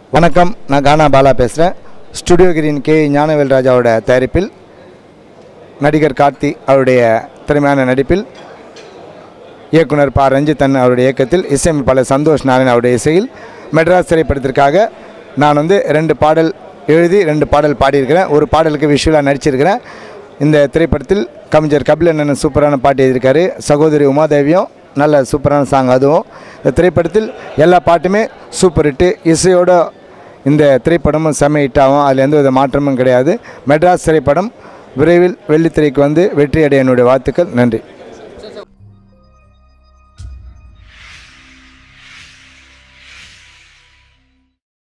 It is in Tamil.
வணக்கம் நான் கானா பாலா பேசுகிறேன் ஸ்டுடியோ கிரீன் கே ஞானவேல் ராஜாவோட தயாரிப்பில் நடிகர் கார்த்தி அவருடைய திறமையான நடிப்பில் இயக்குனர் ப ரஞ்சித்தன் அவருடைய இயக்கத்தில் இசையமைப்பாளர் சந்தோஷ் நாராயண் அவருடைய இசையில் மெட்ராஸ் திரைப்படத்திற்காக நான் வந்து ரெண்டு பாடல் எழுதி ரெண்டு பாடல் பாடியிருக்கிறேன் ஒரு பாடலுக்கு விஷுவலாக நடிச்சிருக்கிறேன் இந்த திரைப்படத்தில் கவிஞர் கபிலண்ணன் சூப்பரான பாட்டு எழுதியிருக்காரு சகோதரி உமாதேவியும் நல்ல சூப்பரான சாங் அதுவும் இந்த திரைப்படத்தில் எல்லா பாட்டுமே சூப்பர் ஹிட்டு இசையோட இந்த திரைப்படமும் செம்ம ஹிட்டாகும் அதில் எந்த வித மாற்றமும் கிடையாது மெட்ராஸ் திரைப்படம் விரைவில் வெள்ளித்திரைக்கு வந்து வெற்றி அடைய என்னுடைய வாழ்த்துக்கள் நன்றி